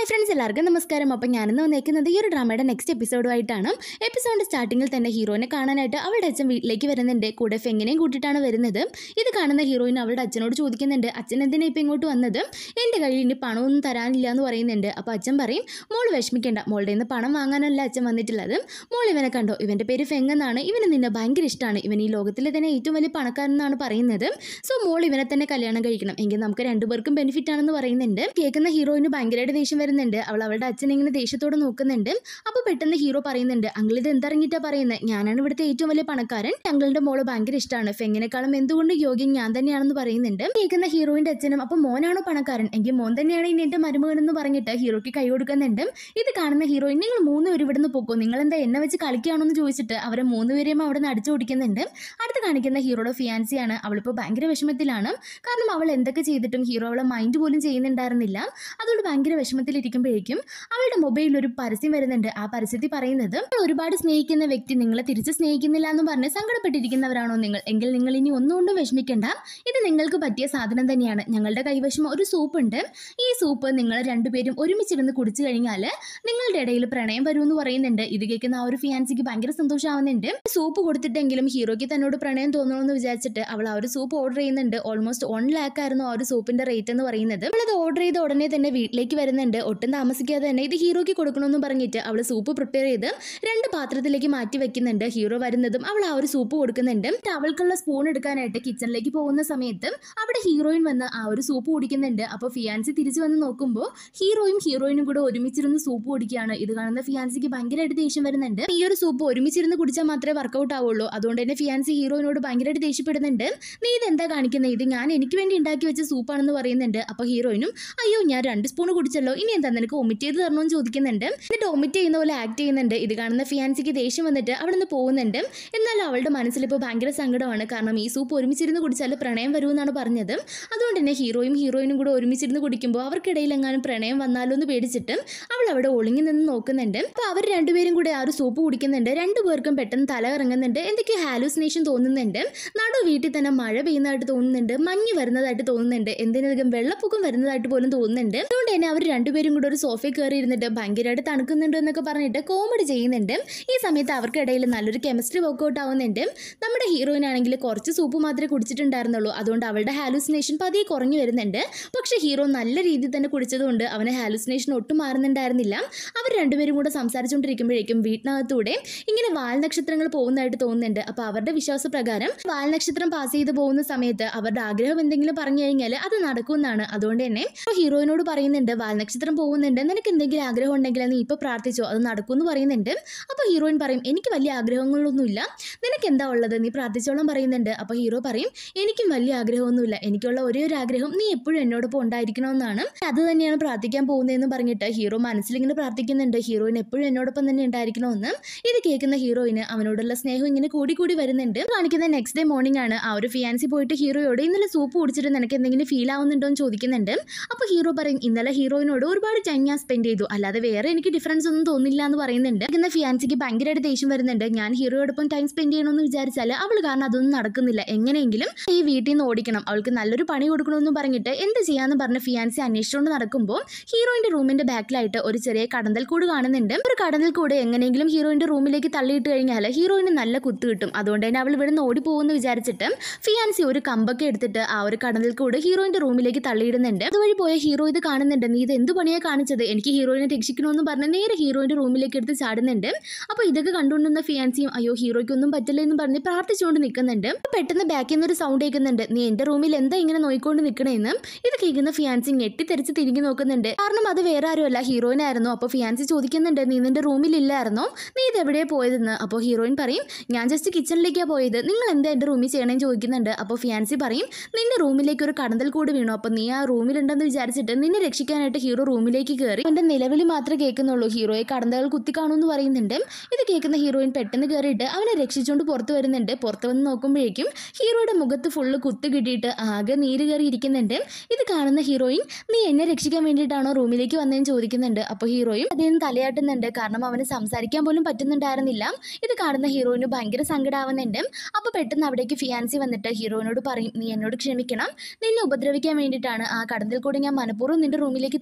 hi friends എല്ലാവർക്കും നമസ്കാരം അപ്പം ഞാനിന്ന് വന്നേക്കുന്നത് ഈ ഒരു ഡ്രാമയുടെ നെക്സ്റ്റ് എപ്പിസോഡുമായിട്ടാണ് എപ്പിസോഡിൻ്റെ സ്റ്റാർട്ടിങ്ങിൽ തന്നെ ഹീറോയിനെ കാണാനായിട്ട് അവളുടെ അച്ഛൻ വീട്ടിലേക്ക് വരുന്നുണ്ട് കൂടെ ഫെങ്ങിനെയും കൂട്ടിയിട്ടാണ് വരുന്നത് ഇത് കാണുന്ന ഹീറോയിൻ അവളുടെ അച്ഛനോട് ചോദിക്കുന്നുണ്ട് അച്ഛൻ എന്തിനാ ഇപ്പം ഇങ്ങോട്ട് വന്നത് എൻ്റെ കയ്യിൽ ഇനി പണമൊന്നും തരാനില്ല എന്ന് പറയുന്നുണ്ട് അപ്പോൾ അച്ഛൻ പറയും മോൾ വിഷമിക്കേണ്ട മോളുടെ നിന്ന് പണം വാങ്ങാനല്ല അച്ഛൻ വന്നിട്ടുള്ളത് മോൾ ഇവനെ കണ്ടോ ഇവൻ്റെ പേര് ഫെങ് എന്നാണ് ഇവന് നിന്നെ ഭയങ്കര ഇഷ്ടമാണ് ഇവൻ ഈ ലോകത്തിലെ തന്നെ ഏറ്റവും വലിയ പണക്കാരനാണ് പറയുന്നത് സോ മോൾ ഇവനെ തന്നെ കല്യാണം കഴിക്കണം എങ്കിൽ നമുക്ക് രണ്ടുപേർക്കും ബെനിഫിറ്റ് ആണെന്ന് പറയുന്നുണ്ട് കേൾക്കുന്ന ഹീറോയിന് ഭയങ്കരമായിട്ട് ദേഷ്യം വരുന്നുണ്ട് അവൾ അവളുടെ അച്ഛനെ ഇങ്ങനെ ദേഷ്യത്തോടെ നോക്കുന്നുണ്ട് അപ്പോൾ പെട്ടെന്ന് ഹീറോ പറയുന്നുണ്ട് അങ്കിൾ ഇത് എന്തറിഞ്ഞിട്ടാ പറയുന്നത് ഞാനാണ് ഇവിടുത്തെ ഏറ്റവും വലിയ പണക്കാരൻ അങ്കിളിന്റെ മോള് ഭയങ്കര ഇഷ്ടമാണ് ഫെങ്ങിനെക്കാളും എന്തുകൊണ്ട് യോഗ്യം ഞാൻ തന്നെയാണെന്ന് പറയുന്നുണ്ട് കേൾക്കുന്ന ഹീറോയിന്റെ അച്ഛനും അപ്പോൾ മോനാണോ പണക്കാരൻ എങ്കിൽ മോൻ തന്നെയാണ് ഇനി എന്റെ മരുമകൻ എന്ന് പറഞ്ഞിട്ട് ഹീറോയ്ക്ക് കൈ കൊടുക്കുന്നുണ്ട് ഇത് കാണുന്ന ഹീറോയിൻ നിങ്ങൾ മൂന്നുപേരും ഇവിടുന്ന് പോക്കോ നിങ്ങൾ എന്താ എന്നെ വെച്ച് കളിക്കുകയാണെന്ന് ചോദിച്ചിട്ട് അവരെ മൂന്നുപേരെയും അവിടെ നിന്ന് അടിച്ചു ഓടിക്കുന്നുണ്ട് അടുത്ത് കാണിക്കുന്ന ഹീറോയുടെ ഫിയാൻസിയാണ് അവളിപ്പോൾ ഭയങ്കര വിഷമത്തിലാണ് കാരണം അവൾ എന്തൊക്കെ ചെയ്തിട്ടും ഹീറോ അവളെ മൈൻഡ് പോലും ചെയ്യുന്നുണ്ടായിരുന്നില്ല അതുകൊണ്ട് ഭയങ്കര വിഷമത്തിലിരിക്കുമ്പോഴേക്കും അവളുടെ മൊബൈലിൽ ഒരു പരസ്യം വരുന്നുണ്ട് ആ പരസ്യത്തിൽ പറയുന്നത് "നിങ്ങൾ ഒരുപാട് സ്നേഹിക്കുന്ന വ്യക്തി നിങ്ങളെ തിരിച്ച് സ്നേഹിക്കുന്നില്ല എന്ന് പറഞ്ഞ് സങ്കടപ്പെട്ടിരിക്കുന്നവരാണോ നിങ്ങൾ എങ്കിൽ നിങ്ങൾ ഇനി ഒന്നുകൊണ്ടും വിഷമിക്കേണ്ട ഇത് നിങ്ങൾക്ക് പറ്റിയ സാധനം തന്നെയാണ് ഞങ്ങളുടെ കൈവശം ഒരു സൂപ്പ് ഉണ്ട് ഈ സൂപ്പ് നിങ്ങൾ രണ്ടുപേരും ഒരുമിച്ചിരുന്ന് കുടിച്ചു കഴിഞ്ഞാൽ നിങ്ങളുടെ ഇടയിൽ പ്രണയം വരുമെന്ന് പറയുന്നുണ്ട് ഇത് കേൾക്കുന്ന ആ ഒരു ഫിയാൻസിക്ക് ഭയങ്കര സന്തോഷമാവുന്നുണ്ട് സൂപ്പ് കൊടുത്തിട്ടെങ്കിലും ഹീറോയ്ക്ക് തന്നോട് പ്രണയം തോന്നണമെന്ന് വിചാരിച്ചിട്ട് അവൾ ആ ഒരു സൂപ്പ് ഓർഡർ ചെയ്യുന്നുണ്ട് ഓൾമോസ്റ്റ് വൺ ലാക്ക് ആയിരുന്നു ആ ഒരു സൂപ്പിന്റെ റേറ്റ് എന്ന് പറയുന്നത് അവളത് ഓർഡർ ചെയ്ത ഉടനെ തന്നെ വീട്ടിലേക്ക് വരുന്നുണ്ട് ഒട്ടും താമസിക്കാതെ തന്നെ ഇത് ഹീറോയ്ക്ക് കൊടുക്കണമെന്ന് പറഞ്ഞിട്ട് അവൾ സൂപ്പ് പ്രിപ്പയർ ചെയ്ത് രണ്ട് പാത്രത്തിലേക്ക് മാറ്റി വെക്കുന്നുണ്ട് ഹീറോ വരുന്നതും അവൾ ആ ഒരു സൂപ്പ് കൊടുക്കുന്നുണ്ട് എന്നിട്ട് അവൾക്കുള്ള സ്പൂൺ എടുക്കാനായിട്ട് കിച്ചണിലേക്ക് പോകുന്ന സമയത്ത് അവിടെ ഹീറോയിൻ വന്ന് ആ ഒരു സൂപ്പ് കുടിക്കുന്നുണ്ട് അപ്പോൾ ഫിയാൻസി തിരിച്ചു വന്ന് നോക്കുമ്പോൾ ഹീറോയും ഹീറോയിനും കൂടെ ഒരുമിച്ചിരുന്ന് സൂപ്പ് കുടിക്കുകയാണ് ഇത് കാണുന്ന ഫിയാൻസിക്ക് ഭയങ്കരമായിട്ട് ദേഷ്യം വരുന്നുണ്ട് ഈ ഒരു സൂപ്പ് ഒരുമിച്ചിരുന്ന് കുടിച്ചാൽ മാത്രമേ വർക്കൗട്ട് ആവുള്ളൂ അതുകൊണ്ട് തന്നെ ഫിയാൻസി ഹീറോയിനോട് ഭയങ്കരമായിട്ട് ദേഷ്യപ്പെടുന്നുണ്ട് നീ ഇതെന്താ കാണിക്കുന്നത് ഇത് ഞാൻ എനിക്ക് വേണ്ടി ഉണ്ടാക്കി വെച്ച സൂപ്പാണെന്ന് പറയുന്നുണ്ട് അപ്പോൾ ഹീറോയിനും അയ്യോ ഞാൻ രണ്ട് സ്പൂൺ കുടിച്ചല്ലോ ഇനി എന്താ നിനക്ക് ഒമിറ്റ് ചെയ്ത് തരണമെന്ന് ചോദിക്കുന്നുണ്ട് എന്നിട്ട് ഒമിറ്റ് ചെയ്യുന്ന പോലെ ആക്ട് ചെയ്യുന്നുണ്ട് ഇത് കാണുന്ന ഫിയാൻസിക്ക് ദേഷ്യം വന്നിട്ട് അവിടെ നിന്ന് പോകുന്നുണ്ട് എന്നാൽ അവളുടെ മനസ്സിൽ ഇപ്പോൾ ഭയങ്കര സങ്കടമാണ് കാരണം ഈ സൂപ്പ് ഒരുമിച്ചിരുന്ന് കുടിച്ചാൽ പ്രണയം വരുമെന്നാണ് പറഞ്ഞത് അതുകൊണ്ട് തന്നെ ഹീറോയും ഹീറോയിനും കൂടെ ഒരുമിച്ചിരുന്ന് കുടിക്കുമ്പോൾ അവർക്കിടയിൽ എങ്ങാനും പ്രണയം വന്നാലോ എന്ന് പേടിച്ചിട്ട് അവൾ അവിടെ ഒളിങ്ങി നിന്ന് നോക്കുന്നുണ്ട് അപ്പോൾ അവർ രണ്ടുപേരും കൂടെ ആ ഒരു സൂപ്പ് കുടിക്കുന്നുണ്ട് രണ്ടുപേർക്കും പെട്ടെന്ന് തല ഇറങ്ങുന്നുണ്ട് എന്തൊക്കെയോ ഹാലൂസിനേഷൻ തോന്നുന്നുണ്ട് നടു വീട്ടിൽ തന്നെ മഴ പെയ്യുന്നതായിട്ട് തോന്നുന്നുണ്ട് മഞ്ഞ് വരുന്നതായിട്ട് തോന്നുന്നുണ്ട് എന്തിനധികം വെള്ളപ്പൊക്കം വരുന്നതായിട്ട് പോലും തോന്നുന്നുണ്ട് അതുകൊണ്ട് തന്നെ അവർ രണ്ടുപേരും കൂടെ ഒരു സോഫയിൽ കയറി ഇരുന്നിട്ട് ഭയങ്കരമായിട്ട് തണുക്കുന്നുണ്ട് എന്നൊക്കെ പറഞ്ഞിട്ട് കോമഡി ചെയ്യുന്നുണ്ട് ഈ സമയത്ത് അവർക്കിടയിൽ നല്ലൊരു കെമിസ്ട്രി വർക്കൗട്ട് ആവുന്നുണ്ട് നമ്മുടെ ഹീറോയിൻ ആണെങ്കിൽ കുറച്ച് സൂപ്പ് മാത്രമേ കുടിച്ചിട്ടുണ്ടായിരുന്നുള്ളൂ അതുകൊണ്ട് അവളുടെ ഹാലൂസിനേഷൻ പതിയെ കുറഞ്ഞു വരുന്നുണ്ട് പക്ഷേ ഹീറോ നല്ല രീതിയിൽ തന്നെ കുടിച്ചതുകൊണ്ട് അവന് ഹാലൂസിനേഷൻ ഒട്ടും മാറുന്നുണ്ടായിരുന്നില്ല അവർ രണ്ടുപേരും കൂടെ സംസാരിച്ചുകൊണ്ടിരിക്കുമ്പോഴേക്കും വീട്ടിനകത്തൂടെ ഇങ്ങനെ വാൽ നക്ഷത്രങ്ങൾ പോകുന്നതായിട്ട് തോന്നുന്നുണ്ട് അപ്പോൾ അവരുടെ വിശ്വാസപ്രകാരം വാൽ നക്ഷത്രം പാസ് ചെയ്ത് പോകുന്ന സമയത്ത് അവരുടെ ആഗ്രഹം എന്തെങ്കിലും പറഞ്ഞു കഴിഞ്ഞാൽ അത് നടക്കുമെന്നാണ് അതുകൊണ്ട് തന്നെ ഇപ്പോൾ ഹീറോയിനോട് പറയുന്നുണ്ട് വാൽ നക്ഷത്രം പോകുന്നുണ്ട് നിനക്ക് എന്തെങ്കിലും ആഗ്രഹം ഉണ്ടെങ്കിൽ നീ ഇപ്പോൾ പ്രാർത്ഥിച്ചോ അത് നടക്കുമെന്ന് പറയുന്നുണ്ട് അപ്പോൾ ഹീറോയിൻ പറയും എനിക്ക് വലിയ ആഗ്രഹങ്ങളൊന്നുമില്ല നിനക്ക് എന്താ ഉള്ളത് നീ പ്രാർത്ഥിച്ചോളം പറയുന്നുണ്ട് അപ്പോൾ ഹീറോ പറയും എനിക്കും വലിയ ആഗ്രഹമൊന്നുമില്ല എനിക്കുള്ള ഒരേ ഒരു ആഗ്രഹം നീ എപ്പോഴും എന്നോടൊപ്പം ഉണ്ടായിരിക്കണമെന്നാണ് അത് തന്നെയാണ് പ്രാർത്ഥിക്കാൻ പോകുന്നതെന്ന് പറഞ്ഞിട്ട് ഹീറോ മനസ്സിലിങ്ങനെ പ്രാർത്ഥിക്കുന്നുണ്ട് ഹീറോയിൻ എപ്പോഴും എന്നോടൊപ്പം തന്നെ ഉണ്ടായിരിക്കണമെന്ന് ഇത് കേൾക്കുന്ന ഹീറോയിന് അവനോടുള്ള സ്നേഹം ഇങ്ങനെ കൂടി കൂടി വരുന്നുണ്ട് കാണിക്കുന്ന നെക്സ്റ്റ് ഡേ മോർണിംഗ് ആണ് ആ ഒരു ഫിയാൻസി പോയിട്ട് ഹീറോയോട് ഇന്നലെ സൂപ്പ് കുടിച്ചിട്ട് നിനക്ക് എന്തെങ്കിലും ഫീൽ ആവുന്നുണ്ടോ എന്ന് ചോദിക്കുന്നുണ്ട് അപ്പോൾ ഹീറോ പറയും ഇന്നലെ ഹീറോയിനോട് ഒരുപാട് ടൈം ഞാൻ സ്പെൻഡ് ചെയ്തു അല്ലാതെ വേറെ എനിക്ക് ഡിഫറൻസ് ഒന്നും തോന്നില്ല എന്ന് പറയുന്നുണ്ട് ഇന്ന ഫിയാൻസിക്ക് ഭയങ്കരമായിട്ട് ദേഷ്യം വരുന്നുണ്ട് ഞാൻ ഹീറോയോടൊപ്പം ടൈം സ്പെൻഡ് ചെയ്യണമെന്ന് വിചാരിച്ചാൽ അവൾ കാരണം അതൊന്നും നടക്കുന്നില്ല എങ്ങനെയെങ്കിലും ഈ വീട്ടിൽ നിന്ന് ഓടിക്കണം അവൾക്ക് നല്ലൊരു പണി കൊടുക്കണമെന്ന് പറഞ്ഞിട്ട് എന്ത് ചെയ്യാന്ന് പറഞ്ഞ ഫിയാൻസി അന്വേഷിച്ചുകൊണ്ട് നടക്കുമ്പോൾ ഹീറോയിന്റെ റൂമിന്റെ ബാക്കിലായിട്ട് ഒരു ചെറിയ കടന്തൽ കൂട് കാണുന്നുണ്ട് ഒരു കടന്തൽ കൂട് എങ്ങനെയെങ്കിലും ഹീറോയിന്റെ റൂമിലേക്ക് തള്ളിയിട്ട് കഴിഞ്ഞാൽ ഹീറോയിന് നല്ല കുത്ത് കിട്ടും അതുകൊണ്ട് തന്നെ അവൾ ഇവിടെ നിന്ന് ഓടിപ്പോകുമെന്ന് വിചാരിച്ചിട്ട് ഫിയാൻസി ഒരു കമ്പൊക്കെ എടുത്തിട്ട് ആ ഒരു കടന്തൽ കൂട് ഹീറോയിന്റെ റൂമിലേക്ക് തള്ളിയിടുന്നുണ്ട് അതുവഴി പോയ ഹീറോ ഇത് കാണുന്നുണ്ട് നീ ഇത് എന്ത് പണിയാ കാണിച്ചത് എനിക്ക് ഹീറോയിനെ രക്ഷിക്കണമെന്ന് പറഞ്ഞ് നേരെ ഹീറോയിന്റെ റൂമിലേക്ക് എടുത്ത് ചാടുന്നുണ്ട് അപ്പോൾ ഇതൊക്കെ കണ്ടുകൊണ്ടിരുന്ന ഫിയാൻസിയും അയ്യോ ഹീറോയ്ക്ക് ഒന്നും പറ്റില്ല എന്ന് പറഞ്ഞ് പ്രാർത്ഥിച്ചുകൊണ്ട് നിൽക്കുന്നുണ്ട് അപ്പോൾ പെട്ടെന്ന് ബാക്കിൽ നിന്ന് ഒരു സൗണ്ട് കേൾക്കുന്നുണ്ട് നീ എന്റെ റൂമിൽ എന്താ ഇങ്ങനെ നോയിക്കൊണ്ട് നിൽക്കണേന്ന് ഇത് കേൾക്കുന്ന ഫിയാൻസി ഞെട്ടിത്തെറിച്ച് തിരിഞ്ഞു നോക്കുന്നുണ്ട് കാരണം അത് വേറെ ആരുമല്ല ഹീറോയിനായിരുന്നു അപ്പോൾ ഫിയാൻസി ചോദിക്കുന്നുണ്ട് നീ നിന്റെ റൂമിലില്ലായിരുന്നോ നീ ഇത് എവിടെയാ പോയതെന്ന് അപ്പോൾ ഹീറോയിൻ പറയും ഞാൻ ജസ്റ്റ് കിച്ചണിലേക്കാണ് പോയത് നിങ്ങൾ എന്താ എൻ്റെ റൂമിൽ ചെയ്യണമെന്ന് ചോദിക്കുന്നുണ്ട് അപ്പോൾ ഫിയാൻസി പറയും നിന്റെ റൂമിലേക്ക് ഒരു കടന്തൽ കൂടി വീണു അപ്പോൾ നീ ആ റൂമിലുണ്ടെന്ന് വിചാരിച്ചിട്ട് നിന്നെ രക്ഷിക്കാനായിട്ട് ഹീറോ റൂമിലേക്ക് കയറി അവൻ്റെ നിലവിളി മാത്രമേ കേൾക്കുന്നുള്ളൂ ഹീറോയെ കടന്തകൾ കുത്തി കാണുമെന്ന് പറയുന്നുണ്ട് ഇത് കേൾക്കുന്ന ഹീറോയിൻ പെട്ടെന്ന് കയറിയിട്ട് അവനെ രക്ഷിച്ചുകൊണ്ട് പുറത്ത് വരുന്നുണ്ട് പുറത്ത് വന്ന് നോക്കുമ്പോഴേക്കും ഹീറോയുടെ മുഖത്ത് ഫുള്ള് കുത്ത് കിട്ടിയിട്ട് ആകെ നീര് കയറി ഇരിക്കുന്നുണ്ട് ഇത് കാണുന്ന ഹീറോയിൻ നീ എന്നെ രക്ഷിക്കാൻ വേണ്ടിയിട്ടാണോ റൂമിലേക്ക് വന്നതെന്ന് ചോദിക്കുന്നുണ്ട് അപ്പോൾ ഹീറോയും അദ്ദേഹം തലയാട്ടുന്നുണ്ട് കാരണം അവന് സംസാരിക്കാൻ പോലും പറ്റുന്നുണ്ടായിരുന്നില്ല ഇത് കാണുന്ന ഹീറോയിന് ഭയങ്കര സങ്കടമാവുന്നുണ്ട് അപ്പോൾ പെട്ടെന്ന് അവിടേക്ക് ഫിയാൻസി വന്നിട്ട് ഹീറോയിനോട് പറയും നീ എന്നോട് ക്ഷമിക്കണം നിന്നെ ഉപദ്രവിക്കാൻ വേണ്ടിയിട്ടാണ് ആ കടന്നിൽ കൂടി ഞാൻ മനഃപൂർവ്വം നിന്റെ റൂമിലേക്ക് തള്ളിയിട്ടത്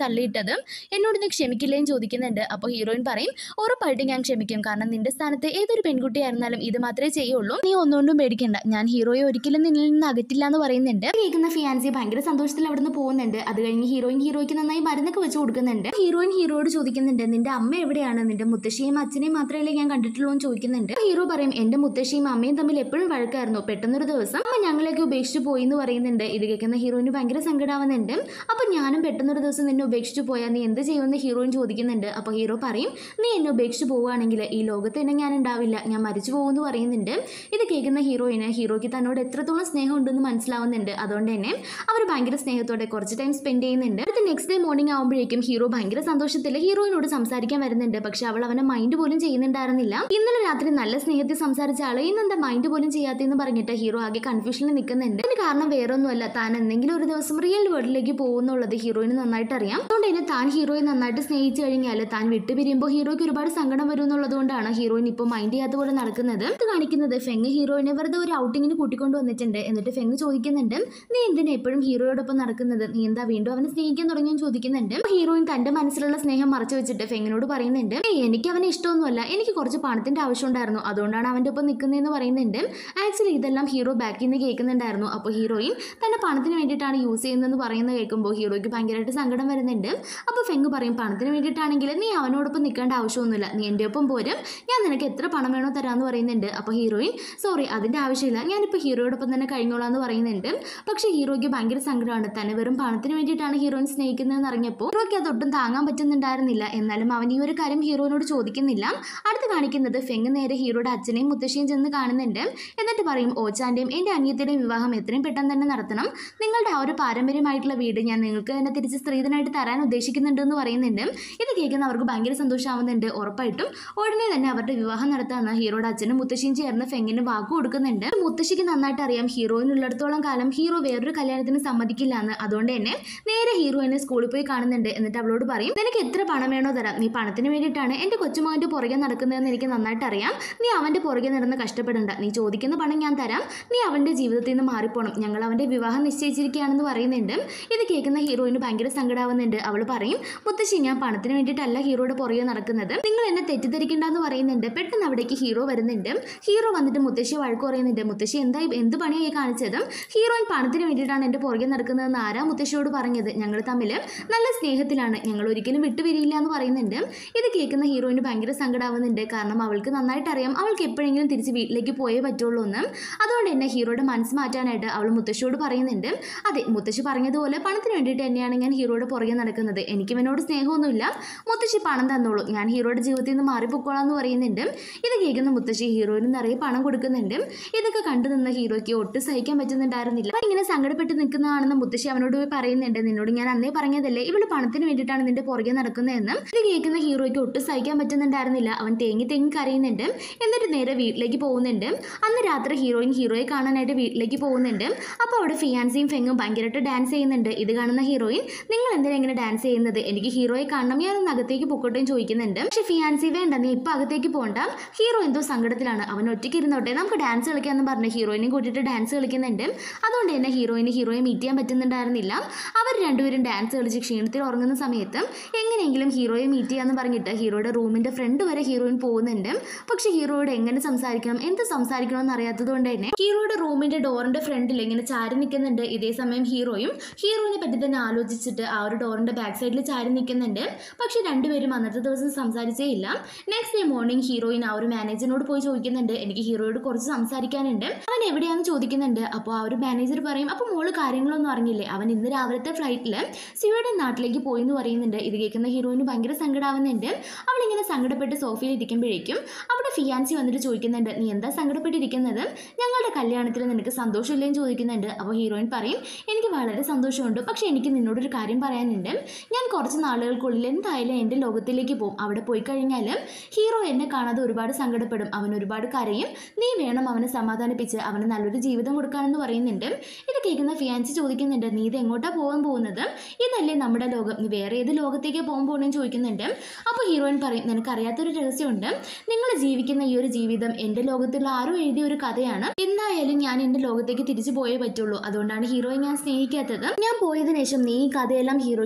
ചെയ്യുന്നത് എന്നോട് നീ ക്ഷമിക്കില്ലേന്ന് ചോദിക്കുന്നുണ്ട് അപ്പോൾ ഹീറോയിൻ പറയും ഉറപ്പായിട്ടും ഞാൻ ക്ഷമിക്കും കാരണം നിന്റെ സ്ഥാനത്ത് ഏതൊരു പെൺകുട്ടിയായിരുന്നാലും ഇത് മാത്രമേ ചെയ്യുള്ളൂ നീ ഒന്നുകൊണ്ടും പേടിക്കണ്ട ഞാൻ ഹീറോയെ ഒരിക്കലും നിന്നിൽ നിന്ന് അകറ്റില്ല എന്ന് പറയുന്നുണ്ട് കേൾക്കുന്ന ഫിയാൻസി ഭയങ്കര സന്തോഷത്തിൽ അവിടെ നിന്ന് പോകുന്നുണ്ട് അത് കഴിഞ്ഞ് ഹീറോയിൻ ഹീറോയ്ക്ക് നന്നായി മരുന്നൊക്കെ വെച്ച് കൊടുക്കുന്നുണ്ട് ഹീറോയിൻ ഹീറോയോട് ചോദിക്കുന്നുണ്ട് നിന്റെ അമ്മ എവിടെയാണ് നിന്റെ മുത്തശ്ശിയും അച്ഛനെയും മാത്രമല്ലേ ഞാൻ കണ്ടിട്ടുള്ളൂ എന്ന് ചോദിക്കുന്നുണ്ട് ഹീറോ പറയും എന്റെ മുത്തശ്ശിയും അമ്മയും തമ്മിൽ എപ്പോഴും വഴക്കായിരുന്നു പെട്ടെന്നൊരു ദിവസം അമ്മ ഞങ്ങളെയൊക്കെ ഉപേക്ഷിച്ച് പോയി എന്ന് പറയുന്നുണ്ട് ഇത് കേൾക്കുന്ന ഹീറോയിന് ഭയങ്കര സങ്കടമാവുന്നുണ്ട് അപ്പൊ ഞാനും പെട്ടെന്നൊരു ദിവസം നിന്നെ ഉപേക്ഷിച്ച് പോയാൽ നീ എന്ത് ചെയ്യുമെന്ന് ഹീറോയിൻ ചോദിക്കുന്നുണ്ട് അപ്പോൾ ഹീറോ പറയും നീ എന്നെ ഉപേക്ഷിച്ച് പോവുകയാണെങ്കിൽ ഈ ലോകത്ത് തന്നെ ഞാൻ ഉണ്ടാവില്ല ഞാൻ മരിച്ചു പോകുമെന്ന് പറയുന്നുണ്ട് ഇത് കേൾക്കുന്ന ഹീറോയിന് ഹീറോയ്ക്ക് തന്നോട് എത്രത്തോളം സ്നേഹം ഉണ്ടെന്ന് മനസ്സിലാവുന്നുണ്ട് അതുകൊണ്ട് തന്നെ അവർ ഭയങ്കര സ്നേഹത്തോടെ കുറച്ച് ടൈം സ്പെൻഡ് ചെയ്യുന്നുണ്ട് അടുത്ത നെക്സ്റ്റ് ഡേ മോർണിംഗ് ആകുമ്പോഴേക്കും ഹീറോ ഭയങ്കര സന്തോഷത്തിൽ ഹീറോയിനോട് സംസാരിക്കാൻ വരുന്നുണ്ട് പക്ഷെ അവൾ അവനെ മൈൻഡ് പോലും ചെയ്യുന്നുണ്ടായിരുന്നില്ല ഇന്നലെ രാത്രി നല്ല സ്നേഹത്തിൽ സംസാരിച്ച ആള് ഇന്നെന്താ മൈൻഡ് പോലും ചെയ്യാത്തെന്ന് പറഞ്ഞിട്ട് ഹീറോ ആകെ കൺഫ്യൂഷനിൽ നിൽക്കുന്നുണ്ട് അതിന് കാരണം വേറൊന്നുമല്ല താൻ എന്തെങ്കിലും ഒരു ദിവസം റിയൽ വേൾഡിലേക്ക് പോകുന്നുള്ളത് ഹീറോയിന് നന്നായിട്ട് അറിയാം അതുകൊണ്ട് തന്നെ താൻ ഹീറോയെ നന്നായിട്ട് സ്നേഹിച്ചു കഴിഞ്ഞാൽ താൻ വിട്ടുപിരിയുമ്പോൾ ഹീറോയ്ക്ക് ഒരുപാട് സങ്കടം വരും എന്നുള്ളത് കൊണ്ടാണ് ഹീറോയിൻ ഇപ്പോൾ മൈൻഡ് ചെയ്യാത്ത പോലെ നടക്കുന്നത് ഇത് കാണിക്കുന്നത് ഫെങ് ഹീറോയിനെ വെറുതെ ഒരു ഔട്ടിങ്ങിന് കൂട്ടിക്കൊണ്ട് വന്നിട്ടുണ്ട് എന്നിട്ട് ഫെങ് ചോദിക്കുന്നുണ്ട് നീ എന്തിനാ എപ്പോഴും ഹീറോയോടൊപ്പം നടക്കുന്നത് നീ എന്താ വീണ്ടും അവനെ സ്നേഹിക്കാൻ തുടങ്ങിയെന്ന് ചോദിക്കുന്നുണ്ട് അപ്പോൾ ഹീറോയിൻ തന്റെ മനസ്സിലുള്ള സ്നേഹം മറച്ചു വെച്ചിട്ട് ഫെങ്ങിനോട് പറയുന്നുണ്ട് "ഏയ്, എനിക്ക് അവനെ ഇഷ്ടമൊന്നുമല്ല എനിക്ക് കുറച്ച് പണത്തിന്റെ ആവശ്യമുണ്ടായിരുന്നു അതുകൊണ്ടാണ് അവന്റെ ഒപ്പം നിൽക്കുന്നതെന്ന് പറയുന്നുണ്ട് ആക്ച്വലി ഇതെല്ലാം ഹീറോ ബാക്കിൽ നിന്ന് കേൾക്കുന്നുണ്ടായിരുന്നു അപ്പോൾ ഹീറോയിൻ തന്റെ പണത്തിന് വേണ്ടിയിട്ടാണ് യൂസ് ചെയ്യുന്നതെന്ന് പറയുന്നത് കേൾക്കുമ്പോൾ ഹീറോയ്ക്ക് ഭയങ്കരമായിട്ട് സങ്കടം വരുന്നുണ്ട് അപ്പോൾ ഫെങ് പറയും പണത്തിന് വേണ്ടിയിട്ടാണെങ്കിൽ നീ അവനോടൊപ്പം നിൽക്കേണ്ട ആവശ്യമൊന്നുമില്ല നീ എൻ്റെ ഒപ്പം പോരും ഞാൻ നിനക്ക് എത്ര പണം വേണോ തരാമെന്ന് പറയുന്നുണ്ട് അപ്പോൾ ഹീറോയിൻ സോറി അതിൻ്റെ ആവശ്യമില്ല ഞാനിപ്പോൾ ഹീറോയോടൊപ്പം തന്നെ കഴിഞ്ഞോളാം എന്ന് പറയുന്നുണ്ട് പക്ഷേ ഹീറോയ്ക്ക് ഭയങ്കര സങ്കടമാണ് തന്നെ വെറും പണത്തിന് വേണ്ടിയിട്ടാണ് ഹീറോയിൻ സ്നേഹിക്കുന്നതെന്ന് അറിഞ്ഞപ്പോൾ ഹീറോയ്ക്ക് അതൊട്ടും താങ്ങാൻ പറ്റുന്നുണ്ടായിരുന്നില്ല എന്നാലും അവൻ ഈ ഒരു കാര്യം ഹീറോയിനോട് ചോദിക്കുന്നില്ല അടുത്ത് കാണിക്കുന്നത് ഫെങ് നേരെ ഹീറോയുടെ അച്ഛനെയും മുത്തശ്ശിയും ചെന്ന് കാണുന്നുണ്ട് എന്നിട്ട് പറയും ഓച്ചാൻ്റെയും എൻ്റെ അനിയത്തിയുടെയും വിവാഹം എത്രയും പെട്ടെന്ന് തന്നെ നടത്തണം നിങ്ങളുടെ ആ ഒരു പാരമ്പര്യമായിട്ടുള്ള വീട് ഞാൻ നിങ്ങൾക്ക് തന്നെ തിരിച്ച് സ്ത്രീധനായിട്ട് തരാൻ ഉദ്ദേശിക്കുന്നുണ്ട് എന്ന് പറയുന്നുണ്ട് ഇത് കേൾക്കുന്ന അവർക്ക് ഭയങ്കര സന്തോഷമാവുന്നുണ്ട് ഉറപ്പായിട്ടും ഉടനെ തന്നെ അവരുടെ വിവാഹം നടത്താമെന്ന് ഹീറോയുടെ അച്ഛനും മുത്തശ്ശിയും ചേർന്ന് ഫെങ്ങിന് വാക്ക് കൊടുക്കുന്നുണ്ട് മുത്തശ്ശിക്ക് നന്നായിട്ട് അറിയാം ഹീറോയിനുള്ളിടത്തോളം കാലം ഹീറോ വേറൊരു കല്യാണത്തിന് സമ്മതിക്കില്ല എന്ന് അതുകൊണ്ട് തന്നെ നേരെ ഹീറോയിനെ സ്കൂളിൽ പോയി കാണുന്നുണ്ട് എന്നിട്ട് അവളോട് പറയും നിനക്ക് എത്ര പണം വേണോ തരാം നീ പണത്തിന് വേണ്ടിയിട്ടാണ് എൻ്റെ കൊച്ചുമകൻ്റെ പുറകെ നടക്കുന്നതെന്ന് എനിക്ക് നന്നായിട്ട് അറിയാം നീ അവൻ്റെ പുറകെ നടന്ന് കഷ്ടപ്പെടണ്ട നീ ചോദിക്കുന്ന പണം ഞാൻ തരാം നീ അവൻ്റെ ജീവിതത്തിൽ നിന്ന് മാറിപ്പോണം ഞങ്ങൾ അവൻ്റെ വിവാഹം നിശ്ചയിച്ചിരിക്കുകയാണെന്ന് പറയുന്നുണ്ട് ഇത് കേൾക്കുന്ന ഹീറോയിന് ഭയങ്കര സങ്കടാവുന്നുണ്ട് അവൾ പറയും മുത്തശ്ശി ഞാൻ പണത്തിന് വേണ്ടിയിട്ടല്ല ഹീറോയുടെ പുറകെ നടക്കുന്നത് നിങ്ങൾ എന്നെ തെറ്റിദ്ധരിക്കണ്ടെന്ന് പറയുന്നുണ്ട് പെട്ടെന്ന് അവിടേക്ക് ഹീറോ വരുന്നുണ്ട് ഹീറോ വന്നിട്ട് മുത്തശ്ശി വഴക്ക് പറയുന്നുണ്ട് മുത്തശ്ശി എന്താ എന്ത് പണിയായി കാണിച്ചത് ഹീറോയിൻ പണത്തിന് വേണ്ടിയിട്ടാണ് എൻ്റെ പുറകെ നടക്കുന്നതെന്ന് ആരാ മുത്തശ്ശിയോട് പറഞ്ഞത് ഞങ്ങൾ തമ്മിൽ നല്ല സ്നേഹത്തിലാണ് ഞങ്ങൾ ഒരിക്കലും വിട്ടുപിരിയില്ല എന്ന് പറയുന്നുണ്ട് ഇത് കേൾക്കുന്ന ഹീറോയിന് ഭയങ്കര സങ്കടാവുന്നുണ്ട് കാരണം അവൾക്ക് നന്നായിട്ട് അറിയാം അവൾക്ക് എപ്പോഴെങ്കിലും തിരിച്ച് വീട്ടിലേക്ക് പോയേ പറ്റുള്ളൂ എന്ന് അതുകൊണ്ട് തന്നെ ഹീറോയുടെ മനസ്സ് മാറ്റാനായിട്ട് അവൾ മുത്തശ്ശിയോട് പറയുന്നുണ്ട് അതെ മുത്തശ്ശി പറഞ്ഞതുപോലെ പണത്തിന് വേണ്ടിയിട്ട് തന്നെയാണ് ഞാൻ ഹീറോയുടെ പുറകെ നടക്കുന്നത് എനിക്ക് ഇവനോട് സ്നേഹമൊന്നുമില്ല മുത്തശ്ശി പണം തന്നോളൂ ഞാൻ ഹീറോയുടെ ജീവിതത്തിൽ നിന്ന് മാറിപ്പോക്കോളാം എന്ന് പറയുന്നുണ്ട് ഇത് കേൾക്കുന്ന മുത്തശ്ശി ഹീറോയിന് നിറയെ പണം കൊടുക്കുന്നുണ്ട് ഇതൊക്കെ കണ്ടു നിന്ന ഹീറോയ്ക്ക് ഒട്ടും സഹിക്കാൻ പറ്റുന്നുണ്ടായിരുന്നില്ല അപ്പൊ ഇങ്ങനെ സങ്കടപ്പെട്ട് നിൽക്കുന്നതാണെന്ന് മുത്തശ്ശി അവനോട് പോയി പറയുന്നുണ്ട് നിന്നോട് ഞാൻ അന്നേ പറഞ്ഞതല്ലേ ഇവള് പണത്തിന് വേണ്ടിയിട്ടാണ് നിന്റെ പുറകെ നടക്കുന്നതെന്ന് ഇത് കേൾക്കുന്ന ഹീറോയ്ക്ക് ഒട്ടും സഹിക്കാൻ പറ്റുന്നുണ്ടായിരുന്നില്ല അവൻ തേങ്ങി തേങ്ങി കരയുന്നുണ്ട് എന്നിട്ട് നേരെ വീട്ടിലേക്ക് പോകുന്നുണ്ട് അന്ന് രാത്രി ഹീറോയിൻ ഹീറോയെ കാണാനായിട്ട് വീട്ടിലേക്ക് പോകുന്നുണ്ട് അപ്പോൾ അവിടെ ഫിയാൻസിയും ഫെങ്ങും ഭയങ്കരമായിട്ട് ഡാൻസ് ചെയ്യുന്നുണ്ട് ഇത് കാണുന്ന ഹീറോയിൻ നിങ്ങൾ എന്തിനാ ഇങ്ങനെ ഡാൻസ് ചെയ്യുന്നത് എനിക്ക് ഹീറോയെ കാണണം ഞാനൊന്ന് അകത്തേക്ക് പൊക്കോട്ടെയും ചോദിക്കുന്നുണ്ട് പക്ഷെ ഫിയാൻസി വേണ്ട നീ ഇപ്പം അകത്തേക്ക് പോകണ്ട ഹീറോ എന്തോ സങ്കടത്തിലാണ് അവൻ ഒറ്റയ്ക്ക് ഇരുന്നോട്ടെ നമുക്ക് ഡാൻസ് കളിക്കാമെന്ന് പറഞ്ഞ് ഹീറോയിനെയും കൂട്ടിയിട്ട് ഡാൻസ് കളിക്കുന്നുണ്ട് അതുകൊണ്ട് തന്നെ ഹീറോയിന് ഹീറോയെ മീറ്റ് ചെയ്യാൻ പറ്റുന്നുണ്ടായിരുന്നില്ല അവർ രണ്ടുപേരും ഡാൻസ് കളിച്ച് ക്ഷീണത്തിൽ ഉറങ്ങുന്ന സമയത്ത് എങ്ങനെയെങ്കിലും ഹീറോയെ മീറ്റ് ചെയ്യാന്ന് പറഞ്ഞിട്ട് ഹീറോയുടെ റൂമിന്റെ ഫ്രണ്ട് വരെ ഹീറോയിൻ പോകുന്നുണ്ട് പക്ഷെ ഹീറോയോട് എങ്ങനെ സംസാരിക്കണം എന്ത് സംസാരിക്കണം എന്ന് അറിയാത്തത് കൊണ്ട് തന്നെ ഹീറോയുടെ റൂമിന്റെ ഡോറിന്റെ ഫ്രണ്ടിൽ ഇങ്ങനെ ചാരി നിൽക്കുന്നുണ്ട് ഇതേ സമയം ഹീറോയും ഹീറോയിനെ പറ്റി തന്നെ ആലോചിച്ചിട്ട് ആ ഒരു ഡോറിന്റെ ബാക്ക് സൈഡിൽ ചാരി നിൽക്കുന്നുണ്ട് പക്ഷെ രണ്ടുപേരും അന്നത്തെ ദിവസം സംസാരിച്ചേ ഇല്ല നെക്സ്റ്റ് ഡേ മോർണിംഗ് ഹീറോയിൻ ആ ഒരു മാനേജറിനോട് പോയി ചോദിക്കുന്നുണ്ട് എനിക്ക് ഹീറോയോട് കുറച്ച് സംസാരിക്കാനുണ്ട് അവൻ എവിടെയാണെന്ന് ചോദിക്കുന്നുണ്ട് അപ്പോൾ ആ ഒരു മാനേജർ പറയും അപ്പോൾ മോള് കാര്യങ്ങളൊന്നും അറിഞ്ഞില്ലേ അവൻ ഇന്ന് രാവിലത്തെ ഫ്ലൈറ്റിൽ സ്വീഡൻ നാട്ടിലേക്ക് പോയി എന്ന് പറയുന്നുണ്ട് ഇത് കേൾക്കുന്ന ഹീറോയിന് ഭയങ്കര സങ്കടമാവുന്നുണ്ട് അവളിങ്ങനെ സങ്കടപ്പെട്ട് സോഫയിൽ ഇരിക്കുമ്പോഴേക്കും അവിടെ ഫിയാൻസി വന്നിട്ട് ചോദിക്കുന്നുണ്ട് നീ എന്താ സങ്കടപ്പെട്ടിരിക്കുന്നത് ഞങ്ങളുടെ കല്യാണത്തിൽ നിനക്ക് സന്തോഷമില്ലേന്ന് ചോദിക്കുന്നുണ്ട് അപ്പോൾ ഹീറോയിൻ പറയും എനിക്ക് വളരെ സന്തോഷമുണ്ട് പക്ഷേ എനിക്ക് നിന്നോടൊരു കാര്യം പറയാനുണ്ട് ഞാൻ കുറച്ച് നാളുകൾക്കുള്ളിൽ എന്തായാലും എൻ്റെ ലോകത്തിലേക്ക് പോകും അവിടെ പോയി കഴിഞ്ഞാൽ ഹീറോ എന്നെ കാണാതെ ഒരുപാട് സങ്കടപ്പെടും അവൻ ഒരുപാട് കരയും നീ വേണം അവനെ സമാധാനിപ്പിച്ച് അവന് നല്ലൊരു ജീവിതം കൊടുക്കാനെന്ന് പറയുന്നുണ്ട് ഇത് കേൾക്കുന്ന ഫിയാൻസി ചോദിക്കുന്നുണ്ട് നീ ഇത് എങ്ങോട്ടാ പോകാൻ പോകുന്നത് ഇതല്ലേ നമ്മുടെ ലോകം നീ വേറെ ഏത് ലോകത്തേക്ക് പോകാൻ പോകണമെന്ന് ചോദിക്കുന്നുണ്ട് അപ്പോൾ ഹീറോയിൻ പറയും നിനക്കറിയാത്തൊരു രഹസ്യമുണ്ട് നിങ്ങൾ ജീവിക്കുന്ന ഈ ഒരു ജീവിതം എൻ്റെ ലോകത്തുള്ള ആരോ എഴുതിയ ഒരു കഥയാണ് എന്തായാലും ഞാൻ എൻ്റെ ലോകത്തേക്ക് തിരിച്ചു പോയേ പറ്റുള്ളൂ അതുകൊണ്ടാണ് ഹീറോയെ ഞാൻ സ്നേഹിക്കാത്തത് ഞാൻ പോയതിനു ശേഷം നീ ഈ കഥയെല്ലാം ഹീറോയ്ക്ക് പറഞ്ഞു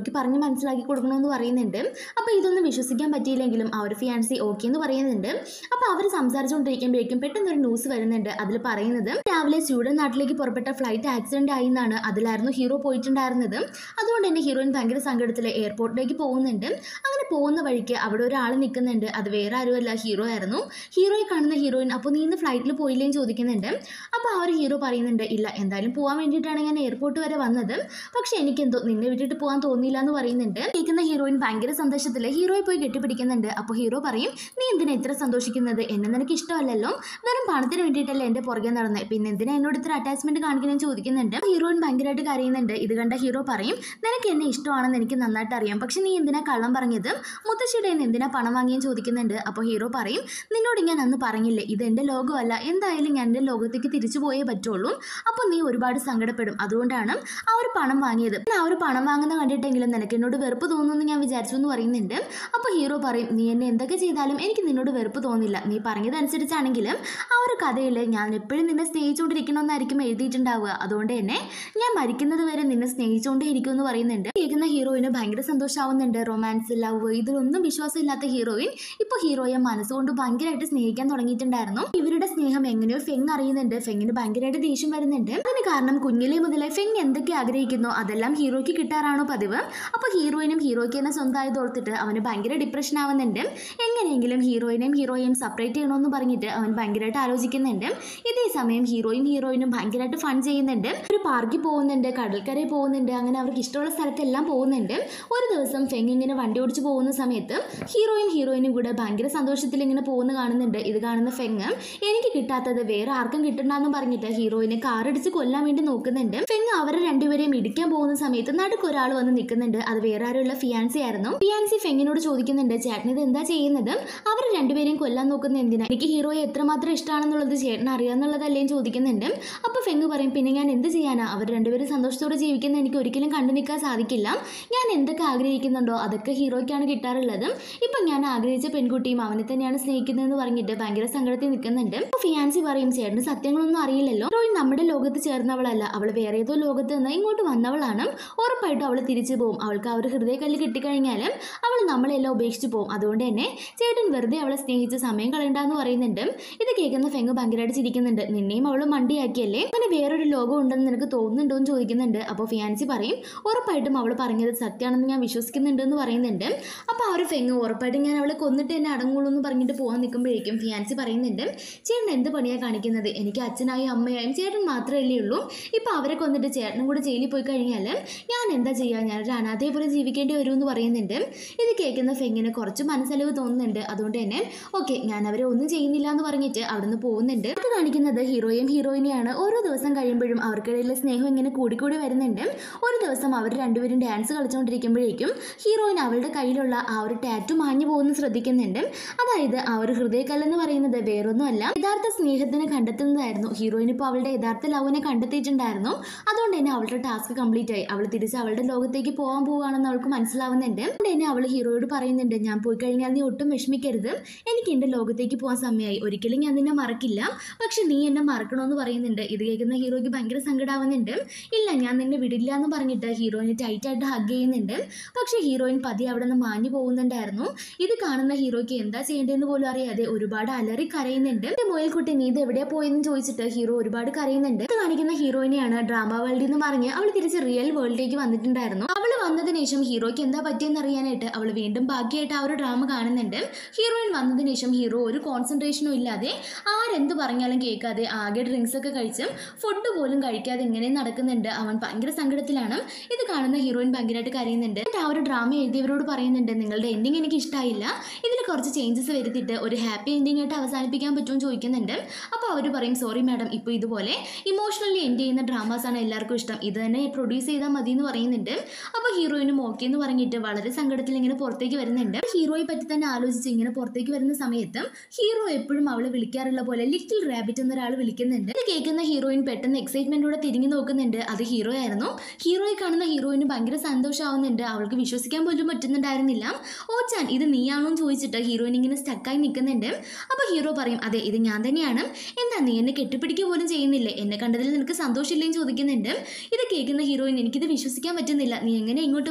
മനസ്സിലാക്കി കൊടുക്കണമെന്ന് പറയുന്നുണ്ട് അപ്പോൾ ഇതൊന്നും വിശ്വസിക്കാൻ പറ്റിയില്ലെങ്കിലും ആ ഒരു ഫിയാൻസി ഓക്കെ എന്ന് പറയുന്നുണ്ട് അപ്പോൾ അവർ സംസാരിച്ചുകൊണ്ടിരിക്കുമ്പോഴേക്കും പെട്ടെന്ന് ഒരു ന്യൂസ് വരുന്നുണ്ട് അതിൽ പറയുന്നത് രാവിലെ സ്വീഡൻ നാട്ടിലേക്ക് പുറപ്പെട്ട ഫ്ലൈറ്റ് ആക്സിഡന്റ് ആയി എന്നാണ് അതിലായിരുന്നു ഹീറോ പോയിട്ടുണ്ടായിരുന്നത് അതുകൊണ്ട് തന്നെ ഹീറോയിൻ ഭയങ്കര സങ്കടത്തിൽ എയർപോർട്ടിലേക്ക് പോകുന്നുണ്ട് അങ്ങനെ പോകുന്ന വഴിക്ക് അവിടെ ഒരാൾ നിൽക്കുന്നുണ്ട് അത് വേറെ ആരുമല്ല ഹീറോ ആയിരുന്നു ഹീറോയെ കാണുന്ന ഹീറോയിൻ അപ്പോൾ നീ ഇന്ന് ഫ്ലൈറ്റിൽ പോയില്ലേന്ന് ചോദിക്കുന്നുണ്ട് അപ്പോൾ ആ ഒരു ഹീറോ പറയുന്നുണ്ട് ഇല്ല എന്തായാലും പോകാൻ വേണ്ടിയിട്ടാണ് ഞാൻ എയർപോർട്ട് വരെ വന്നത് പക്ഷേ എനിക്കെന്തോ നിന്നെ വിട്ടിട്ട് പോകാൻ തോന്നിയില്ല എന്ന് പറയുന്നുണ്ട് കേൾക്കുന്ന ഹീറോയിൻ ഭയങ്കര സന്തോഷത്തിൽ ഹീറോയെ പോയി കെട്ടിപ്പിടിക്കുന്നുണ്ട് അപ്പോൾ ഹീറോ പറയും നീ എന്തിനാ ഇത്ര സന്തോഷിക്കുന്നത് എന്നെ നിനക്ക് ഇഷ്ടമല്ലല്ലോ വെറും പണത്തിന് വേണ്ടിയിട്ടല്ലേ എൻ്റെ പുറകെ നടന്നത് പിന്നെ എന്തിനാ എന്നോട് ഇത്ര അറ്റാച്ച്മെന്റ് കാണിക്കണം ചോദിക്കുന്നുണ്ട് ഹീറോയിൻ ഭയങ്കരമായിട്ട് കരയുന്നുണ്ട് ഇത് കണ്ട ഹീറോ പറയും നിനക്ക് എന്നെ ഇഷ്ടമാണെന്ന് എനിക്ക് നന്നായിട്ട് അറിയാം പക്ഷെ നീ എന്തിനാ കള്ളം പറഞ്ഞത് മുത്തശ്ശിയുടെ കയ്യിൽ നിന്ന് എന്തിനാ പണം വാങ്ങിയെന്ന് ചോദിക്കുന്നുണ്ട് അപ്പോൾ ഹീറോ പറയും നിന്നോട് ഞാൻ അന്ന് പറഞ്ഞില്ലേ ഇത് എൻ്റെ ലോകമല്ല എന്തായാലും ഞാൻ എൻ്റെ ലോകത്തേക്ക് തിരിച്ചു പോയേ പറ്റുള്ളൂ അപ്പോൾ നീ ഒരുപാട് സങ്കടപ്പെടും അതുകൊണ്ടാണ് ആ ഒരു പണം വാങ്ങിയത് പിന്നെ ആ ഒരു പണം വാങ്ങുന്ന കണ്ടിട്ടെങ്കിലും നിനക്ക് എന്നോട് വെറുപ്പ് തോന്നുമെന്ന് ഞാൻ വിചാരിച്ചു എന്ന് പറയുന്നുണ്ട് അപ്പോൾ ഹീറോ പറയും നീ എന്നെ എന്തൊക്കെ ചെയ്താലും എനിക്ക് നിന്നോട് വെറുപ്പ് തോന്നില്ല നീ പറഞ്ഞതനുസരിച്ചാണെങ്കിലും ആ ഒരു കഥയിൽ ഞാൻ എപ്പോഴും നിന്നെ സ്നേഹിച്ചുകൊണ്ടിരിക്കണമെന്നായിരിക്കും എഴുതിയിട്ടുണ്ടാവുക അതുകൊണ്ട് തന്നെ ഞാൻ മരിക്കുന്നത് വരെ നിന്നെ സ്നേഹിച്ചുകൊണ്ടേ ഇരിക്കും എന്ന് പറയുന്നുണ്ട് കേൾക്കുന്ന ഹീറോയിന് ഭയങ്കര സന്തോഷമാവുന്നുണ്ട് റൊമാൻസ് ലവ് ഇതിലൊന്നും വിശ്വാസമില്ലാത്ത ഹീറോയിൻ ഇപ്പോൾ ഹീറോയെ മനസ്സുകൊണ്ട് ഭയങ്കരമായിട്ട് സ്നേഹിക്കാൻ തുടങ്ങിയിട്ടുണ്ടായിരുന്നു ഇവരുടെ സ്നേഹം എങ്ങനെയോ ഫെങ് അറിയുന്നുണ്ട് ഫെങ്ങിന് ഭയങ്കരമായിട്ട് ദേഷ്യം വരുന്നുണ്ട് അതിന് കാരണം കുഞ്ഞിലെ മുതലേ ഫെങ് എന്തൊക്കെ ആഗ്രഹിക്കുന്നോ അതെല്ലാം ഹീറോയ്ക്ക് കിട്ടാറാണോ പതിവ് അപ്പോൾ ഹീറോയിനും ഹീറോയ്ക്ക് തന്നെ സ്വന്തമായത് ഓർത്തിട്ട് അവന് ഭയങ്കര ഡിപ്രഷൻ ആവുന്നുണ്ട് എങ്ങനെയെങ്കിലും ഹീറോയിനെയും ഹീറോയും സെപ്പറേറ്റ് ചെയ്യണമെന്ന് പറഞ്ഞിട്ട് അവൻ ഭയങ്കരമായിട്ട് ആലോചിക്കുന്നുണ്ട് ഇതേ സമയം ഹീറോയും ഹീറോയിനും ഭയങ്കരമായിട്ട് ഫൺ ചെയ്യുന്നുണ്ട് ഒരു പാർക്കിൽ പോകുന്നുണ്ട് കടൽക്കരയിൽ പോകുന്നുണ്ട് അങ്ങനെ അവർക്ക് ഇഷ്ടമുള്ള സ്ഥലത്തെല്ലാം പോകുന്നുണ്ട് ഒരു ദിവസം ഫെങ് ഇങ്ങനെ വണ്ടി ഓടിച്ച് പോകുന്ന സമയത്ത് ഹീറോയും ഹീറോയിനും കൂടെ ഭയങ്കര സന്തോഷത്തിൽ ഇങ്ങനെ പോകുന്ന കാണുന്നുണ്ട് ഇത് കാണുന്ന ഫെങ് എനിക്ക് കിട്ടാത്തത് വേറെ ആർക്കും കിട്ടണ്ടെന്ന് പറഞ്ഞിട്ട് ഹീറോയിനെ കാറടിച്ച് കൊല്ലാൻ വേണ്ടി നോക്കുന്നുണ്ട് ഫെങ് അവരെ രണ്ടുപേരെയും ഇടിക്കാൻ പോകുന്ന സമയത്ത് നടുക്ക് ഒരാൾ വന്ന് നിൽക്കുന്നുണ്ട് അത് വേറെ ആരുള്ള ഫിയാൻസി ആയിരുന്നു ഫിയാൻസി ഫെങ്ങിനോട് ചോദിക്കുന്നുണ്ട് ചേട്ടൻ ഇത് എന്താ ചെയ്യുന്നത് അവർ രണ്ടുപേരെയും കൊല്ലാൻ നോക്കുന്ന എന്തിനാ എനിക്ക് ഹീറോയെ എത്രമാത്രം ഇഷ്ടമാണെന്നുള്ളത് ചേട്ടൻ അറിയാന്നുള്ളതല്ലേ ചോദിക്കുന്നുണ്ട് അപ്പോൾ ഫെങ് പറയും പിന്നെ ഞാൻ എന്ത് ചെയ്യാനാ അവർ രണ്ടുപേരും സന്തോഷത്തോടെ ജീവിക്കുന്ന എനിക്ക് ഒരിക്കലും കണ്ടു നിൽക്കാൻ സാധിക്കില്ല ഞാൻ എന്തൊക്കെ ആഗ്രഹിക്കുന്നുണ്ടോ അതൊക്കെ ഹീറോയ്ക്കാണ് കിട്ടാറുള്ളത് ഇപ്പം ഞാൻ ആഗ്രഹിച്ച പെൺകുട്ടിയും അവനെ തന്നെയാണ് സ്നേഹിക്കുന്നതെന്ന് പറഞ്ഞിട്ട് ഭയങ്കര സങ്കടത്തിൽ നിൽക്കുന്നുണ്ട് അപ്പോൾ ഫിയാൻസി പറയും ചേട്ടന് സത്യങ്ങളൊന്നും അറിയില്ലല്ലോ ഹീറോയിൻ നമ്മുടെ ലോകത്ത് ചേർന്നവളല്ല അവൾ വേറെ ഏതോ ലോകത്ത് നിന്ന് ഇങ്ങോട്ട് വന്നവളാണ് ഉറപ്പായിട്ടും അവൾ തിരിച്ചു പോകും അവൾക്ക് ആ ഒരു ഹൃദയക്കല്ല് കിട്ടിക്കഴിഞ്ഞാൽ അവൾ നമ്മളെല്ലാം ഉപേക്ഷിച്ച് പോകും അതുകൊണ്ട് തന്നെ ചേട്ടൻ വെറുതെ അവളെ സ്നേഹിച്ച് സമയം കളയണ്ടെന്ന് പറയുന്നുണ്ട് ഇത് കേൾക്കുന്ന ഫെങ് ഭയങ്കരമായിട്ട് ചിരിക്കുന്നുണ്ട് നിന്നെയും അവൾ മണ്ടിയാക്കിയല്ലേ അങ്ങനെ വേറൊരു ലോകം ഉണ്ടെന്ന് നിനക്ക് തോന്നുന്നുണ്ടോ എന്ന് ചോദിക്കുന്നുണ്ട് അപ്പോൾ ഫിയാൻസി പറയും ഉറപ്പായിട്ടും അവൾ പറഞ്ഞത് സത്യമാണെന്ന് ഞാൻ വിശ്വസിക്കുന്നുണ്ട് എന്ന് പറയുന്നുണ്ട് അപ്പോൾ ആ ഒരു ഫെങ് ഉറപ്പായിട്ടും ഞാൻ അവളെ കൊന്നിട്ട് എന്നെ അടങ്ങുള്ളൂ എന്ന് പറഞ്ഞിട്ട് പോകാൻ നിൽക്കുമ്പോഴേക്കും ഫിയാൻസി പറയുന്നുണ്ട് ചേട്ടൻ എന്ത് പണിയാണ് കാണിക്കുന്നത് എനിക്ക് അച്ഛനായും അമ്മയായും ചേട്ടൻ മാത്രമല്ലേ ഉള്ളൂ ഇപ്പോൾ അവരെ കൊന്നിട്ട് ചേട്ടനും കൂടെ ജയിലിൽ പോയി കഴിഞ്ഞാൽ ഞാൻ എന്താ ചെയ്യുക ഞാനൊരു അനാഥയെ പോലെ ജീവിക്കേണ്ടി വരുമെന്ന് പറയുന്നുണ്ട് ഇത് കേൾക്കുന്ന ഫെങ്ങിന് കുറച്ച് മനസ്സലിവ് തോന്നുന്നുണ്ട് അതുകൊണ്ട് തന്നെ ഓക്കെ ഞാൻ അവരെ ഒന്നും ചെയ്യുന്നില്ല എന്ന് പറഞ്ഞിട്ട് അവിടുന്ന് പോകുന്നുണ്ട് അത് കാണിക്കുന്നത് ഹീറോയും ഹീറോയിനെയാണ് ഓരോ ദിവസം കഴിയുമ്പോഴും അവർക്കിടയിലെ സ്നേഹം ഇങ്ങനെ കൂടിക്കൂടി വരുന്നുണ്ട് ഒരു ദിവസം അവർ രണ്ടുപേരും ഡാൻസ് കളിച്ചുകൊണ്ടിരിക്കുമ്പോഴേക്കും ഹീറോയിൻ അവളുടെ കയ്യിലുള്ള ആ ഒരു ടാറ്റു മാഞ്ഞു പോകുന്നു ശ്രദ്ധിക്കുന്നുണ്ട് അതായത് ആ ഒരു ഹൃദയക്കല്ലെന്ന് പറയുന്നത് വേറൊന്നുമല്ല യഥാർത്ഥ സ്നേഹത്തിന് കണ്ടെത്തുന്നതായിരുന്നു ഹീറോയിൻ ഇപ്പോൾ അവളുടെ യഥാർത്ഥ ലവിനെ കണ്ടെത്തിയിട്ടുണ്ടായിരുന്നു അതുകൊണ്ട് തന്നെ അവളുടെ ടാസ്ക് കംപ്ലീറ്റ് ആയി അവൾ തിരിച്ച് അവളുടെ ലോകത്തേക്ക് പോകാൻ പോവുകയാണെന്ന് അവൾക്ക് മനസ്സിലാവുന്നുണ്ട് അതുകൊണ്ട് തന്നെ അവൾ ഹീറോയോട് പറയുന്നുണ്ട് ഞാൻ പോയി കഴിഞ്ഞാൽ നീ ഒട്ടും വിഷമിക്കരുത് എനിക്ക് എൻ്റെ ലോകത്തേക്ക് പോകാൻ സമയമായി ഒരിക്കലും ഞാൻ നിന്നെ മറക്കില്ല പക്ഷെ നീ എന്നെ മറക്കണമെന്ന് പറയുന്നുണ്ട് ഇത് കേൾക്കുന്ന ഹീറോയ്ക്ക് ഭയങ്കര സങ്കടമാവുന്നുണ്ട് ഇല്ല ഞാൻ നിന്നെ വിടില്ല എന്ന് പറഞ്ഞിട്ട് ഹീറോയിനെ ടൈറ്റായിട്ട് ഹഗ് ചെയ്യുന്നുണ്ട് പക്ഷേ ഹീറോയിൻ പതി അവിടെ നിന്ന് മാഞ്ഞു പോകുന്നുണ്ടായിരുന്നു ഇത് കാണുന്ന ഹീറോയ്ക്ക് എന്താ ചെയ്യേണ്ടതെന്ന് പോലും അറിയാതെ ഒരുപാട് അലറി കരയുന്നുണ്ട് എൻ്റെ മുയൽക്കുട്ടി നീ ഇത് എവിടെയാ പോയെന്ന് ചോദിച്ചിട്ട് ഹീറോ ഒരുപാട് കരയുന്നുണ്ട് ഇത് കാണിക്കുന്ന ഹീറോയിനെയാണ് ഡ്രാമ വേൾഡിൽ നിന്ന് പറഞ്ഞ് അവൾ തിരിച്ച് റിയൽ വേൾഡിലേക്ക് വന്നിട്ടുണ്ടായിരുന്നു അവൾ വന്നതിന് ശേഷം ഹീറോയ്ക്ക് എന്താ പറ്റിയെന്ന് അറിയാനായിട്ട് അവൾ വീണ്ടും ബാക്കിയായിട്ട് ആ ഒരു ഡ്രാമ കാണുന്നുണ്ട് ഹീറോയിൻ വന്നതിന് ശേഷം ഹീറോ ഒരു കോൺസെൻട്രേഷനും ഇല്ലാതെ ആരെന്ത് പറഞ്ഞാലും കേൾക്കാതെ ആകെ ഡ്രിങ്ക്സ് ഒക്കെ കഴിച്ചും ഫുഡ് പോലും കഴിക്കാതെ ഇങ്ങനെ നടക്കുന്നുണ്ട് അവൻ ഭയങ്കര സങ്കടത്തിലാണ് ഇത് കാണുന്ന ഹീറോയിൻ ഭയങ്കരമായിട്ട് കരയുന്നുണ്ട് എന്നിട്ട് ആ ഒരു ഡ്രാമ എഴുതിയവരോട് പറയുന്നുണ്ട് നിങ്ങളുടെ എൻഡിങ് എനിക്ക് ഇഷ്ടമായില്ല ഇതിൽ കുറച്ച് ചേഞ്ചസ് വരുത്തിയിട്ട് ഒരു ഹാപ്പി എൻഡിങ് ആയിട്ട് അവസാനിപ്പിക്കാൻ പറ്റുമെന്ന് ചോദിക്കുന്നുണ്ട് അപ്പോൾ അവർ പറയും സോറി മാഡം ഇപ്പോൾ ഇതുപോലെ ഇമോഷണലി എൻഡ് ചെയ്യുന്ന ഡ്രാമാസ് ആണ് എല്ലാവർക്കും ഇഷ്ടം ഇത് തന്നെ പ്രൊഡ്യൂസ് ചെയ്താൽ മതി എന്ന് പറയുന്നുണ്ട് അപ്പോൾ ഹീറോയിനും ഓക്കെ എന്ന് പറഞ്ഞിട്ട് വളരെ സങ്കടത്തിൽ ഇങ്ങനെ പുറത്തേക്ക് വരുന്നുണ്ട് ഹീറോയെ പറ്റി തന്നെ ആലോചിച്ച് ഇങ്ങനെ പുറത്തേക്ക് വരുന്ന സമയത്ത് ഹീറോ എപ്പോഴും അവളെ വിളിക്കാറുള്ള പോലെ ലിറ്റിൽ റാബിറ്റ് എന്നൊരാൾ വിളിക്കുന്നുണ്ട് ഇത് കേൾക്കുന്ന ഹീറോയിൻ പെട്ടെന്ന് എക്സൈറ്റ്മെന്റോടെ തിരിഞ്ഞു നോക്കുന്നുണ്ട് അത് ഹീറോ ആയിരുന്നു ഹീറോയെ കാണുന്ന ഹീറോയിന് ഭയങ്കര സന്തോഷമാവുന്നുണ്ട് അവൾക്ക് വിശ്വസിക്കാൻ പോലും പറ്റുന്നുണ്ടായിരുന്നില്ല ഓ ചാൻ ഇത് നീയാണോ എന്ന് ചോദിച്ചിട്ട് ഹീറോയിൻ ഇങ്ങനെ സ്റ്റക്കായി നിൽക്കുന്നുണ്ട് അപ്പോൾ ഹീറോ പറയും അതെ ഇത് ഞാൻ തന്നെയാണ് എന്താ നീ എന്നെ കെട്ടിപ്പിടിക്കുക പോലും ചെയ്യുന്നില്ലേ എന്നെ കണ്ടതിൽ നിനക്ക് സന്തോഷമില്ലേന്ന് ചോദിക്കുന്നുണ്ട് ഇത് കേൾക്കുന്ന ഹീറോയിൻ എനിക്കിത് വിശ്വസിക്കാൻ പറ്റുന്നില്ല നീ എങ്ങനെ ഇങ്ങോട്ട്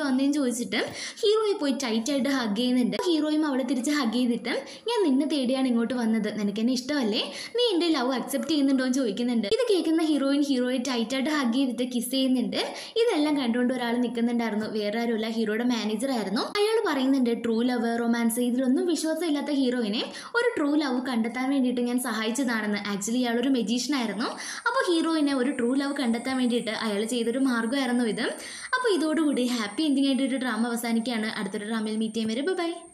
വന്നതെന്ന് ചോദിച്ചിട്ട് ഹീറോയെ പോയി ടൈറ്റായിട്ട് ഹഗ് ചെയ്യുന്നുണ്ട് ഹീറോയും അവളെ തിരിച്ച് ഹഗ് ചെയ്തിട്ട് ഞാൻ നിന്നെ തേടിയാണ് ഇങ്ങോട്ട് വന്നത് നിനക്ക് എന്നെ ഇഷ്ടമല്ലേ നീ എൻ്റെ ലവ് അക്സെപ്റ്റ് ചെയ്യുന്നുണ്ടോ എന്ന് ചോദിക്കുന്നുണ്ട് ഇത് കേൾക്കുന്ന ഹീറോയിൻ ഹീറോയെ ടൈറ്റായിട്ട് ഹഗ് ചെയ്തിട്ട് കിസ് ചെയ്യുന്നുണ്ട് ഇതെല്ലാം കണ്ടുകൊണ്ട് ഒരാൾ നിൽക്കുന്നുണ്ടായിരുന്നു വേറെ ആരുമല്ല ഹീറോയുടെ മാനേജർ ആയിരുന്നു അയാൾ പറയുന്നുണ്ട് ട്രൂ ലവ് റൊമാൻസ് ഇതിലൊന്നും വിശ്വാസമില്ലാത്ത ഹീറോയിനെ ഒരു ട്രൂ ലവ് കണ്ടെത്താൻ വേണ്ടിയിട്ട് ഞാൻ സഹായിച്ചതാണെന്ന് ആക്ച്വലി ഇയാൾ ഒരു മെജീഷ്യൻ ആയിരുന്നു അപ്പോൾ ഹീറോയിനെ ഒരു ട്രൂ ലവ് കണ്ടെത്താൻ വേണ്ടിയിട്ട് അയാൾ ചെയ്തൊരു മാർഗ്ഗമായിരുന്നു ഇത് അപ്പോൾ ഇതോടുകൂടി ഹാപ്പി എൻഡിങ് ആയിട്ട് ഒരു ഡ്രാമ അവസാനിക്കുകയാണ് അടുത്തൊരു ഡ്രാമയിൽ മീറ്റ് ചെയ്യാൻ വരെ ബൈ